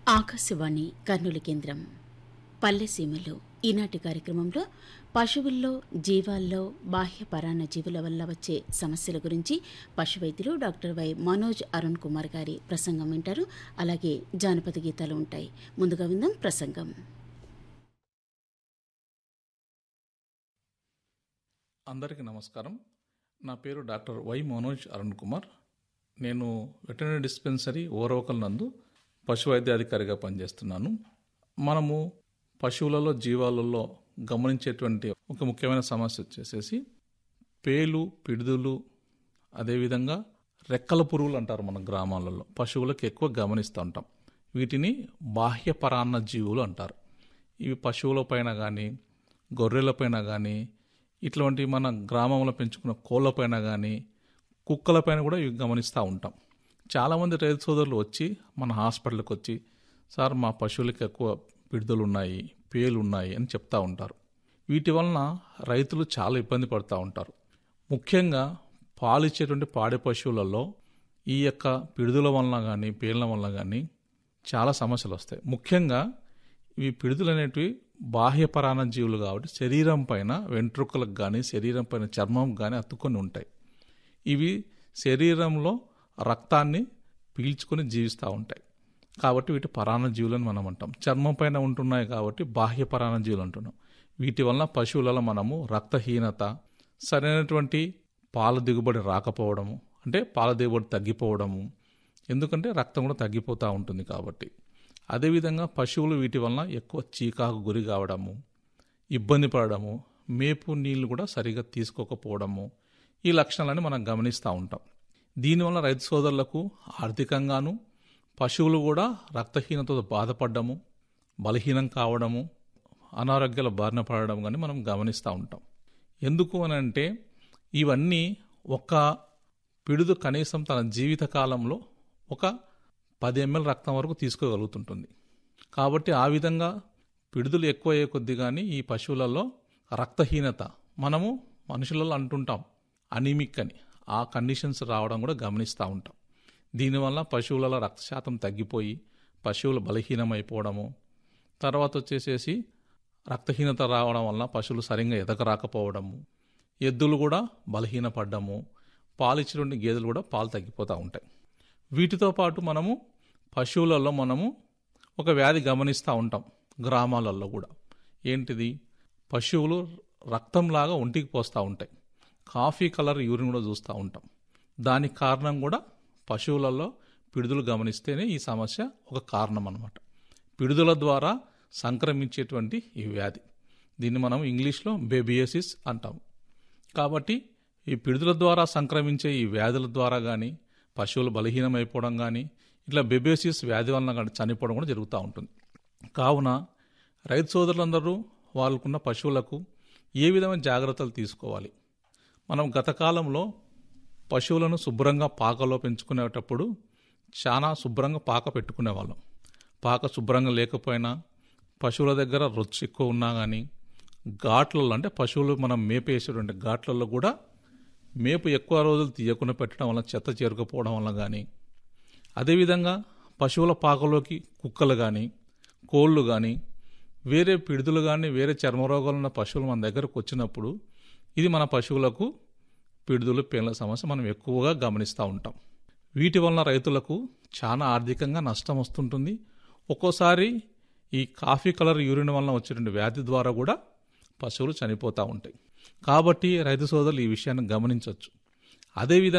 ఆకాశవాణి కర్నూలు కేంద్రం పల్లెసీమలు ఈనాటి కార్యక్రమంలో పశువుల్లో జీవాల్లో బాహ్య పరాన్న జీవుల వల్ల వచ్చే సమస్యల గురించి పశు వైద్యులు డాక్టర్ వై మనోజ్ అరుణ్ కుమార్ గారి ప్రసంగం వింటారు అలాగే జానపద గీతాలు ఉంటాయి ముందుగా విందాం ప్రసంగం అందరికీ నమస్కారం నా పేరు డాక్టర్ వై మనోజ్ అరుణ్ కుమార్ నేను వెటర్నరీ డిస్పెన్సరీ ఓరవకల్ నందు పశు వైద్యాధికారిగా పనిచేస్తున్నాను మనము పశువులలో జీవాలలో గమనించేటువంటి ఒక ముఖ్యమైన సమస్య వచ్చేసేసి పేలు పిడుదులు అదేవిధంగా రెక్కల పురుగులు అంటారు మన గ్రామాలలో పశువులకు ఎక్కువ గమనిస్తూ ఉంటాం వీటిని బాహ్య పరాన్న జీవులు అంటారు ఇవి పశువుల పైన కానీ గొర్రెల పైన కానీ ఇట్లాంటి మన గ్రామంలో పెంచుకున్న కోళ్ళపైన కానీ కుక్కలపైన కూడా ఇవి గమనిస్తూ ఉంటాం చాలామంది రైతు సోదరులు వచ్చి మన హాస్పిటల్కి వచ్చి సార్ మా పశువులకి ఎక్కువ పిడుదలు ఉన్నాయి పేలు ఉన్నాయి అని చెప్తా ఉంటారు వీటి వలన రైతులు చాలా ఇబ్బంది పడుతూ ఉంటారు ముఖ్యంగా పాలు ఇచ్చేటువంటి పాడి పశువులలో ఈ యొక్క పిడుదల వలన కానీ పేర్ల వలన కానీ చాలా సమస్యలు వస్తాయి ముఖ్యంగా ఇవి పిడుదలు అనేటివి బాహ్య పరాణ జీవులు కాబట్టి శరీరం పైన వెంట్రుకలకు కానీ శరీరం పైన చర్మం కానీ అతుక్కొని ఉంటాయి ఇవి శరీరంలో రక్తాన్ని పీల్చుకొని జీవిస్తూ ఉంటాయి కాబట్టి వీటి పరాణ జీవులని మనం అంటాం చర్మం పైన ఉంటున్నాయి కాబట్టి బాహ్య పరాణ జీవులు అంటున్నాం వీటి వలన పశువులలో మనము రక్తహీనత సరైనటువంటి పాల దిగుబడి రాకపోవడము అంటే పాల దిగుబడి తగ్గిపోవడము ఎందుకంటే రక్తం కూడా తగ్గిపోతూ ఉంటుంది కాబట్టి అదేవిధంగా పశువులు వీటి వలన ఎక్కువ చీకాకు గురి కావడము ఇబ్బంది పడడము మేపు నీళ్లు కూడా సరిగా తీసుకోకపోవడము ఈ లక్షణాలని మనం గమనిస్తూ ఉంటాం దీనివల్ల రైతు సోదరులకు ఆర్థికంగాను పశువులు కూడా రక్తహీనతతో బాధపడము బలహీనం కావడము అనారోగ్యాల బారిన పడడం కానీ మనం గమనిస్తూ ఉంటాం ఎందుకు అని అంటే ఇవన్నీ ఒక పిడుదు కనీసం తన జీవిత కాలంలో ఒక పది ఎంఎల్ రక్తం వరకు తీసుకోగలుగుతుంటుంది కాబట్టి ఆ విధంగా పిడుదలు ఎక్కువ అయ్యే కొద్ది కానీ ఈ పశువులలో రక్తహీనత మనము మనుషులలో అంటుంటాం అనీమిక్ అని ఆ కండిషన్స్ రావడం కూడా గమనిస్తూ ఉంటాం దీనివల్ల పశువులలో రక్త శాతం తగ్గిపోయి పశువులు బలహీనమైపోవడము తర్వాత వచ్చేసేసి రక్తహీనత రావడం వల్ల పశువులు సరిగ్గా ఎదగరాకపోవడము ఎద్దులు కూడా బలహీనపడ్డము పాలిచ్చినటువంటి గేదెలు కూడా పాలు తగ్గిపోతూ ఉంటాయి వీటితో పాటు మనము పశువులలో మనము ఒక వ్యాధి గమనిస్తూ ఉంటాం గ్రామాలలో కూడా ఏంటిది పశువులు రక్తంలాగా ఒంటికి పోస్తూ ఉంటాయి కాఫీ కలర్ యూరిన్ కూడా చూస్తూ ఉంటాం దానికి కారణం కూడా పశువులలో పిడుదలు గమనిస్తేనే ఈ సమస్య ఒక కారణం అనమాట పిడుదల ద్వారా సంక్రమించేటువంటి ఈ వ్యాధి దీన్ని మనం ఇంగ్లీష్లో బేబియోసిస్ అంటాం కాబట్టి ఈ పిడుదల ద్వారా సంక్రమించే ఈ వ్యాధుల ద్వారా కానీ పశువులు బలహీనమైపోవడం కానీ ఇట్లా బెబేసిస్ వ్యాధి వలన కానీ చనిపోవడం కూడా జరుగుతూ ఉంటుంది కావున రైతు సోదరులందరూ వాళ్ళకున్న పశువులకు ఏ విధమైన జాగ్రత్తలు తీసుకోవాలి మనం గత కాలంలో పశువులను శుభ్రంగా పాకలో పెంచుకునేటప్పుడు చాలా శుభ్రంగా పాక పెట్టుకునేవాళ్ళం పాక శుభ్రంగా లేకపోయినా పశువుల దగ్గర రొచ్చు ఎక్కువ ఉన్నా కానీ ఘాట్లలో అంటే పశువులు మనం మేపేసేటువంటి ఘాట్లలో కూడా మేపు ఎక్కువ రోజులు తీయకుండా పెట్టడం వల్ల చెత్త చేరుకుపోవడం వల్ల కానీ అదేవిధంగా పశువుల పాకలోకి కుక్కలు కానీ కోళ్ళు కానీ వేరే పిడుదలు కానీ వేరే చర్మరోగాలు ఉన్న పశువులు మన దగ్గరకు వచ్చినప్పుడు ఇది మన పశువులకు పిడుదలు పేర్ల సమస్య మనం ఎక్కువగా గమనిస్తూ ఉంటాం వీటి వలన రైతులకు చాలా ఆర్థికంగా నష్టం వస్తుంటుంది ఒక్కోసారి ఈ కాఫీ కలర్ యూరిన్ వలన వచ్చేటువంటి వ్యాధి ద్వారా కూడా పశువులు చనిపోతూ ఉంటాయి కాబట్టి రైతు సోదరులు ఈ విషయాన్ని గమనించవచ్చు అదేవిధంగా